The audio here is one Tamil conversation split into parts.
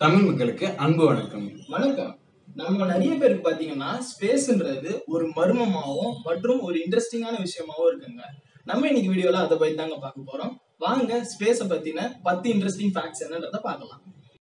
தமிழ் மக்களுக்கு அன்பு வணக்கம் வணக்கம் நம்ம நிறைய பேருக்கு பாத்தீங்கன்னா ஸ்பேஸ்ன்றது ஒரு மர்மமாவும் மற்றும் ஒரு இன்ட்ரெஸ்டிங்கான விஷயமாவும் இருக்குங்க நம்ம இன்னைக்கு வீடியோல அதை பத்தி தாங்க பார்க்க போறோம் வாங்க ஸ்பேஸ பத்தின பத்து இன்ட்ரெஸ்டிங் ஃபேக்ட்ஸ் என்னன்றத பார்க்கலாம்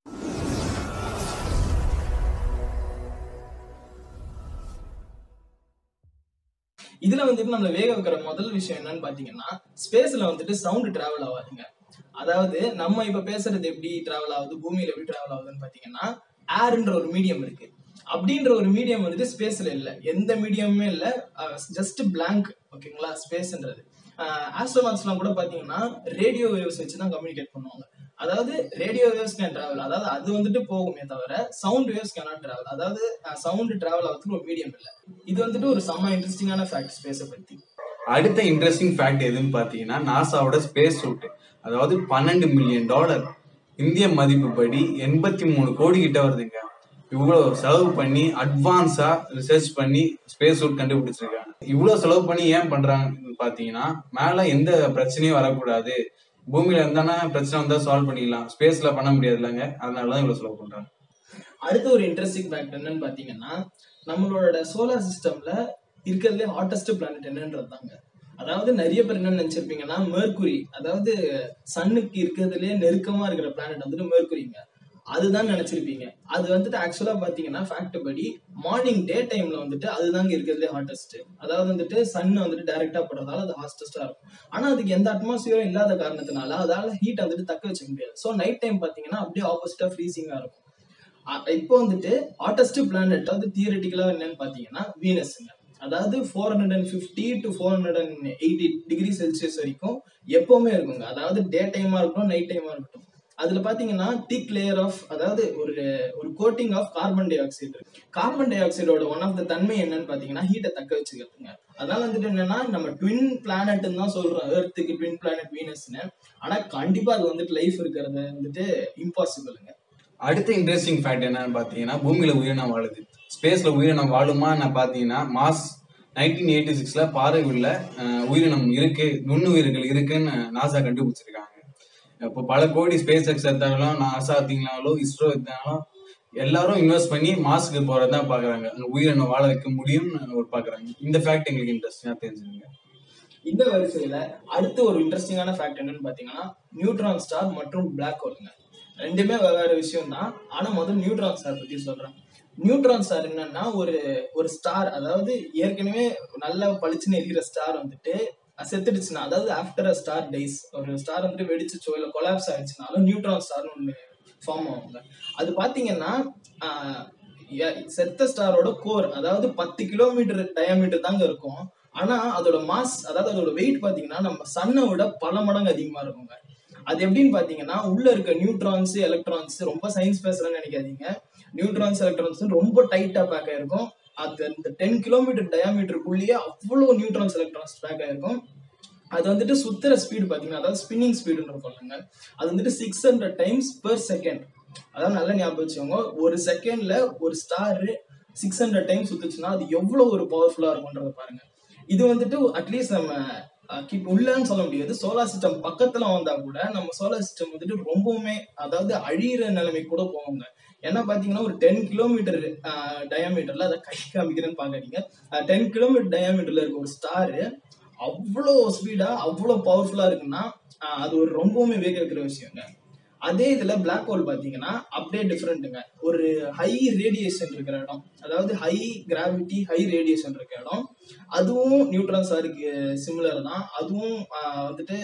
இதுல வந்துட்டு நம்மள வேக வைக்கிற முதல் விஷயம் என்னன்னு பாத்தீங்கன்னா ஸ்பேஸ்ல வந்துட்டு சவுண்ட் டிராவல் ஆகாதுங்க அதாவது நம்ம இப்ப பேசுறது எப்படி டிராவல் ஆகுது பூமியில எப்படி டிராவல் ஆகுதுன்னு பாத்தீங்கன்னா ஏர்ன்ற ஒரு மீடியம் இருக்கு அப்படின்ற ஒரு மீடியம் வந்துட்டு ஸ்பேஸ்ல இல்ல எந்த மீடியமுமே இல்ல ஜஸ்ட் blank ஓகேங்களா ஸ்பேஸ்ன்றது ஆஸ்ட்ரோனாட்ஸ்லாம் கூட பாத்தீங்கன்னா ரேடியோ வேவ்ஸ் வச்சு தான் கம்யூனிகேட் பண்ணுவாங்க அதாவது ரேடியோ வேவ்ஸ் கேன் டிராவல் அதாவது அது வந்துட்டு போகுமே தவிர சவுண்ட் வேவ்ஸ் கேனாட் டிராவல் அதாவது சவுண்ட் டிராவல் ஆகிறதுக்கு ஒரு மீடியம் இல்ல இது வந்துட்டு ஒரு செம்ம இன்ட்ரெஸ்டிங்கான ஃபேக்ட் ஸ்பேஸை பத்தி அடுத்த இன்ட்ரெஸ்டிங் ஃபேக்ட் எதுன்னு பார்த்தீங்கன்னா நாசாவோட ஸ்பேஸ் சூட் அதாவது பன்னெண்டு மில்லியன் டாலர் இந்திய மதிப்புப்படி எண்பத்தி மூணு கோடி கிட்ட வருதுங்க இவ்வளோ செலவு பண்ணி அட்வான்ஸா ரிசர்ச் பண்ணி ஸ்பேஸ் சூட் கண்டுபிடிச்சிருக்காங்க இவ்வளோ செலவு பண்ணி ஏன் பண்றாங்கன்னு பார்த்தீங்கன்னா மேலே எந்த பிரச்சனையும் வரக்கூடாது பூமியில இருந்தானா பிரச்சனை வந்தா சால்வ் பண்ணிக்கலாம் ஸ்பேஸ்ல பண்ண முடியாது இல்லைங்க அதனால தான் இவ்வளோ செலவு பண்றாங்க அடுத்த ஒரு இன்ட்ரெஸ்டிங் ஃபேக்ட் என்னன்னு பாத்தீங்கன்னா நம்மளோட சோலார் சிஸ்டம்ல இருக்கிறதுலே ஹாட்டஸ்ட் பிளானட் என்னன்றது தாங்க அதாவது நிறைய பேர் என்ன நினைச்சிருப்பீங்கன்னா மேர்க்குரி அதாவது சன்னுக்கு இருக்கிறதுலே நெருக்கமா இருக்கிற பிளானட் வந்துட்டு மேர்க்குரிங்க அதுதான் நினைச்சிருப்பீங்க அது வந்துட்டு ஆக்சுவலா பாத்தீங்கன்னா ஃபேக்ட் படி மார்னிங் டே டைம்ல வந்துட்டு அதுதாங்க இருக்கிறதுலே ஹாட்டஸ்ட் அதாவது வந்துட்டு சன் வந்துட்டு டைரக்டா படுறதால அது ஹாட்டஸ்டா இருக்கும் ஆனா அதுக்கு எந்த அட்மாஸ்பியரும் இல்லாத காரணத்தினால அதால ஹீட் வந்துட்டு தக்க வச்சுக்க முடியாது ஸோ நைட் டைம் பாத்தீங்கன்னா அப்படியே ஆப்போசிட்டா ஃப்ரீசிங்கா இருக்கும் அ- இப்போ வந்துட்டு ஹாட்டஸ்ட் பிளானட் வந்து தியரட்டிக்கலா என்னன்னு பாத்தீங்கன்னா வீனஸ்ங்க அதாவது four hundred and fifty to four hundred and eighty degree Celsius வரைக்கும் எப்பவுமே இருக்குங்க அதாவது டே டைமா இருக்கட்டும் நைட் டைமா இருக்கட்டும் அதுல பாத்தீங்கன்னா திக் லேயர் ஆஃப் அதாவது ஒரு ஒரு coating of carbon dioxide இருக்கு கார்பன் டை ஆக்சைடோட ஒன் ஆஃப் த தன்மை என்னன்னு பாத்தீங்கன்னா ஹீட்டை தக்க வச்சுக்கிறதுங்க அதனால வந்துட்டு என்னன்னா நம்ம ட்வின் பிளானட்னு தான் சொல்றோம் எர்த்துக்கு ட்வின் பிளானட் வீனஸ்னு ஆனா கண்டிப்பா அது வந்துட்டு லைஃப் இருக்கிறது வந்துட்டு இம்பாசிபிளுங்க அடுத்த இன்ட்ரெஸ்டிங் ஃபேக்ட் என்னன்னு பார்த்தீங்கன்னா பூமியில உயிரினம் வாழுது ஸ்பேஸ்ல உயிரினம் வாழுமா நான் பார்த்தீங்கன்னா மாஸ் நைன்டீன் எயிட்டி சிக்ஸ்ல பார்வையுள்ள அஹ், உயிரினம் இருக்கு நுண்ணுயிர்கள் இருக்குன்னு நாசா கண்டுபிடிச்சிருக்காங்க இப்போ பல கோடி ஸ்பேஸ் எக்ஸ் எடுத்தாலும் நாசா எடுத்தீங்கனாலும் இஸ்ரோ எடுத்தாலும் எல்லாரும் இன்வெஸ்ட் பண்ணி மாஸ்க்கு போறதா பாக்குறாங்க அங்க உயிரினம் வாழ வைக்க முடியும்னு ஒரு பாக்குறாங்க இந்த ஃபேக்ட் எங்களுக்கு இன்ட்ரெஸ்டிங்கா தெரிஞ்சுங்க இந்த வரிசையில அடுத்து ஒரு இன்ட்ரெஸ்டிங்கான ஃபேக்ட் என்னன்னு பாத்தீங்கன்னா நியூட்ரான் ஸ்டார் மற்றும் Black ஹோலுங்க ரெண்டுமே வெவ்வேறு விஷயம் தான் ஆனா முதல்ல நியூட்ரான் ஸ்டார் பத்தி சொல்றேன் நியூட்ரான் ஸ்டார் என்னன்னா ஒரு ஒரு ஸ்டார் அதாவது ஏற்கனவே நல்லா பளிச்சுன்னு எரிகிற ஸ்டார் வந்துட்டு செத்துடுச்சுன்னா அதாவது ஆஃப்டர் அ ஸ்டார் டைஸ் ஒரு ஸ்டார் வந்துட்டு வெடிச்சுச்சோ இல்ல கொலாப்ஸ் ஆயிடுச்சுனாலும் நியூட்ரான் ஸ்டார்னு ஒன்று ஃபார்ம் ஆகுங்க அது பாத்தீங்கன்னா ஆஹ், எ- செத்த ஸ்டாரோட கோர் அதாவது பத்து கிலோமீட்டர் டயாமீட்டர் தாங்க இருக்கும் ஆனா அதோட மாஸ் அதாவது அதோட வெயிட் பாத்தீங்கன்னா நம்ம சன்னை விட பல மடங்கு அதிகமா இருக்குங்க அது எப்படின்னு பாத்தீங்கன்னா உள்ள இருக்க நியூட்ரான்ஸ் எலக்ட்ரான்ஸ் ரொம்ப சயின்ஸ் பேசுறேன்னு நினைக்காதீங்க நியூட்ரான்ஸ் எலக்ட்ரான்ஸ் ரொம்ப டைட்டா பேக் ஆயிருக்கும் அது அந்த டென் கிலோமீட்டர் டயாமீட்டருக்குள்ளேயே அவ்வளவு நியூட்ரான்ஸ் எலக்ட்ரான்ஸ் பேக் ஆயிருக்கும் அது வந்துட்டு சுத்துற ஸ்பீடு பாத்தீங்கன்னா அதாவது ஸ்பின்னிங் ஸ்பீடுன்னு சொல்லுங்க அது வந்துட்டு six hundred times per second அதாவது நல்லா ஞாபகம் வச்சுக்கோங்க ஒரு செகண்ட்ல ஒரு ஸ்டார் சிக்ஸ் ஹண்ட்ரட் டைம்ஸ் சுத்துச்சுன்னா அது எவ்வளவு ஒரு பவர்ஃபுல்லா இருக்கும்ன்றத பாருங்க இது வந்துட்டு அட்லீஸ்ட் நம்ம அஹ், கிட்ட உள்ளன்னு சொல்ல முடியாது சோலார் சிஸ்டம் பக்கத்துல வந்தா கூட நம்ம சோலார் சிஸ்டம் வந்துட்டு ரொம்பவுமே அதாவது அழியிற நிலைமை கூட போவாங்க ஏன்னா பாத்தீங்கன்னா ஒரு டென் கிலோமீட்டர் டயாமீட்டர்ல அதை கை காமிக்கிறேன்னு பாக்காதீங்க டென் கிலோமீட்டர் டயாமீட்டர்ல இருக்க ஒரு ஸ்டார் அவ்வளோ ஸ்பீடா அவ்வளோ பவர்ஃபுல்லா இருக்குன்னா ஆஹ் அது ஒரு ரொம்பவுமே வேக வைக்கிற விஷயங்க அதே இதுல Black ஹோல் பாத்தீங்கன்னா அப்படியே டிஃப்ரெண்ட்டுங்க ஒரு ஹை ரேடியேஷன் இருக்கிற இடம் அதாவது ஹை கிராவிட்டி ஹை ரேடியேஷன் இருக்க இடம் அதுவும் நியூட்ரான் ஸ்டாருக்கு சிமிலர் தான் அதுவும் ஆஹ் வந்துட்டு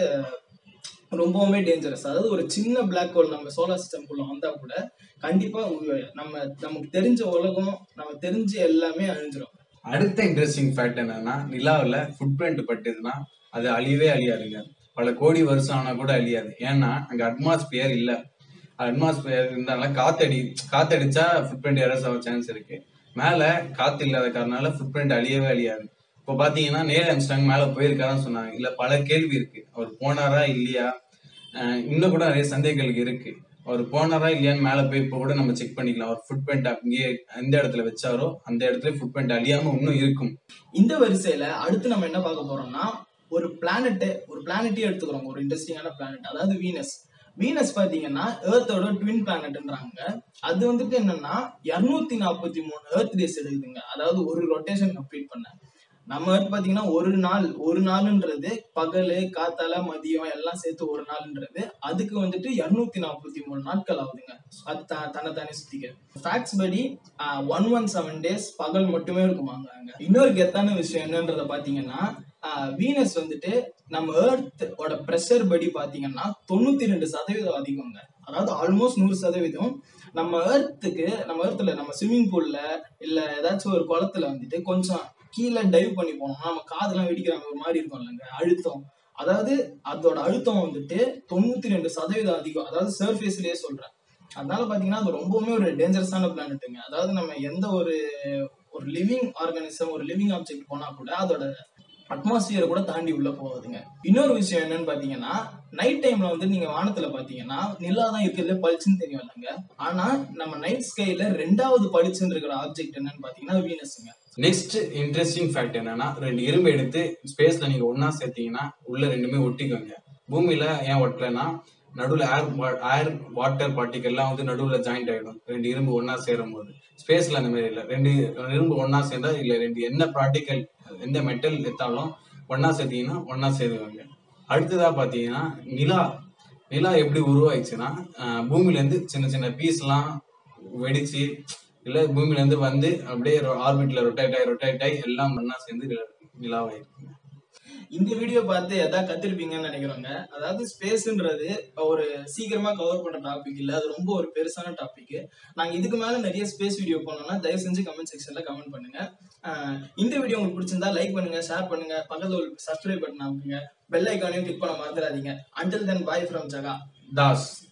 ரொம்பவுமே டேஞ்சரஸ் அதாவது ஒரு சின்ன Black ஹோல் நம்ம சோலார் சிஸ்டம்குள்ள வந்தா கூட கண்டிப்பா உ- நம்ம நமக்கு தெரிஞ்ச உலகம் நம்ம தெரிஞ்ச எல்லாமே அழிஞ்சிரும் அடுத்த இன்ட்ரெஸ்டிங் ஃபேக்ட் என்னன்னா நிலாவில் ஃபுட் பிரிண்ட் பட்டுதுன்னா அது அழியவே அழியாதுங்க பல கோடி வருஷம் ஆனா கூட அழியாது ஏன்னா அங்க அட்மாஸ்பியர் இல்ல அட்மாஸ்பியர் இருந்தாலும் காத்தடி காத்தடிச்சா ஃபுட் பிரிண்ட் எரஸ் ஆக சான்ஸ் இருக்கு மேல காத்து இல்லாத காரணால ஃபுட் பிரிண்ட் அழியவே அழியாது இப்போ பாத்தீங்கன்னா நேல் அம்ஸ்டாங் மேல போயிருக்காருன்னு சொன்னாங்க இல்ல பல கேள்வி இருக்கு அவர் போனாரா இல்லையா அஹ் இன்னும் கூட நிறைய சந்தேகங்கள் இருக்கு அவர் போனாரா இல்லையான்னு மேல போய் இப்போ கூட நம்ம செக் பண்ணிக்கலாம் அவர் ஃபுட் பிரிண்ட் அங்கேயே எந்த இடத்துல வச்சாரோ அந்த இடத்துல ஃபுட் பிரிண்ட் அழியாம இன்னும் இருக்கும் இந்த வரிசையில அடுத்து நம்ம என்ன பார்க்க போறோம்னா ஒரு பிளானட் ஒரு பிளானட்டே எடுத்துக்கிறோம் ஒரு இன்ட்ரெஸ்டிங்கான பிளானட் அதாவது வீனஸ் வீனஸ் பாத்தீங்கன்னா ஏர்த்தோட ட்வின் பிளானட்ன்றாங்க அது வந்துட்டு என்னன்னா இருநூத்தி நாற்பத்தி மூணு ஏர்த் டேஸ் எடுக்குதுங்க அதாவது ஒரு ரொட்டேஷன் கம்ப்ளீட் பண்ண நம்ம எர்த் பாத்தீங்கன்னா ஒரு நாள் ஒரு நாளுன்றது பகல் காத்தால மதியம் எல்லாம் சேர்த்து ஒரு நாள்ன்றது அதுக்கு வந்துட்டு இருநூத்தி நாற்பத்தி மூணு நாட்கள் ஆகுதுங்க அது த- தன்னைத்தானே சுத்திக்க ஃபேக்ட்ஸ் படி ஒன் ஒன் செவன் டேஸ் பகல் மட்டுமே இருக்குமாங்க அங்க இன்னொரு கெத்தான விஷயம் என்னன்றத பாத்தீங்கன்னா வீனஸ் வந்துட்டு நம்ம எர்த் ஓட ப்ரெஷர் படி பாத்தீங்கன்னா தொண்ணூத்தி ரெண்டு சதவீதம் அதிகங்க அதாவது ஆல்மோஸ்ட் நூறு சதவீதம் நம்ம எர்த்துக்கு நம்ம எர்த்துல நம்ம ஸ்விம்மிங் பூல்ல இல்ல ஏதாச்சும் ஒரு குளத்துல வந்துட்டு கொஞ்சம் கீழே டைவ் பண்ணி போனோம்னா நம்ம காதெல்லாம் வெடிக்கிறாங்க ஒரு மாதிரி இருக்கும் இல்லைங்க அழுத்தம் அதாவது அதோட அழுத்தம் வந்துட்டு தொண்ணூத்தி ரெண்டு சதவீதம் அதிகம் அதாவது சர்ஃபேஸ்லயே சொல்றேன் அதனால பாத்தீங்கன்னா அது ரொம்பவுமே ஒரு டேஞ்சரஸான பிளானட்டுங்க அதாவது நம்ம எந்த ஒரு ஒரு லிவிங் ஆர்கானிசம் ஒரு லிவிங் ஆப்ஜெக்ட் போனா கூட அதோட அட்மாஸ்பியரை கூட தாண்டி உள்ள போகுதுங்க இன்னொரு விஷயம் என்னன்னு பாத்தீங்கன்னா நைட் டைம்ல வந்து நீங்க வானத்துல பாத்தீங்கன்னா நிலா தான் இருக்கிறதுல பளிச்சுன்னு தெரியும் இல்லைங்க ஆனா நம்ம நைட் ஸ்கைல ரெண்டாவது பளிச்சுன்னு இருக்கிற ஆப்ஜெக்ட் என்னன்னு பாத்தீங்கன்னா வீனஸுங்க நெக்ஸ்ட் இன்ட்ரெஸ்டிங் ஃபேக்ட் என்னன்னா ரெண்டு இரும்பு எடுத்து ஸ்பேஸ்ல நீங்க ஒண்ணா சேர்த்தீங்கன்னா உள்ள ரெண்டுமே ஒட்டிக்கோங்க பூமியில ஏன் ஒட்டலைன்னா நடுவுல ஏர் ஏர் வாட்டர் பார்ட்டிகல்லாம் வந்து நடுவுல ஜாயிண்ட் ஆயிடும் ரெண்டு இரும்பு ஒண்ணா சேரும் போது ஸ்பேஸ்ல அந்த மாதிரி இல்ல ரெண்டு இரும்பு ஒண்ணா சேர்ந்தா இல்ல ரெண்டு என்ன பார்ட்டிகல் எந்த மெட்டல் எடுத்தாலும் ஒண்ணா சேர்த்தீங்கன்னா ஒண்ணா சேருவாங்க அடுத்ததா பாத்தீங்கன்னா நிலா நிலா எப்படி உருவாயிடுச்சுன்னா ஆஹ் பூமியில இருந்து சின்ன சின்ன பீஸ்லாம் வெடிச்சு இல்ல பூமியில இருந்து வந்து அப்படியே ஆர்பிட்ல ரொட்டேட் ஆகி ரொட்டேட் ஆகி எல்லாம் ஒண்ணா சேர்ந்து நிலாவாயிருக்குங்க இந்த வீடியோ பார்த்து எதா கத்திருப்பீங்கன்னு நினைக்கிறோங்க அதாவது ஸ்பேஸ்ன்றது ஒரு சீக்கிரமா கவர் பண்ற டாபிக் இல்ல அது ரொம்ப ஒரு பெருசான டாபிக் நாங்க இதுக்கு மேல நிறைய ஸ்பேஸ் வீடியோ பண்ணோம்னா தயவு செஞ்சு கமெண்ட் செக்ஷன்ல கமெண்ட் பண்ணுங்க ஆஹ் இந்த வீடியோ உங்களுக்கு பிடிச்சிருந்தா லைக் பண்ணுங்க ஷேர் பண்ணுங்க பக்கத்துல ஒரு சப்ஸ்கிரைப் பட்டன் அமைக்குங்க பெல் ஐக்கானையும் கிளிக் பண்ண மறந்துடாதீங்க until then bye from Jaga Das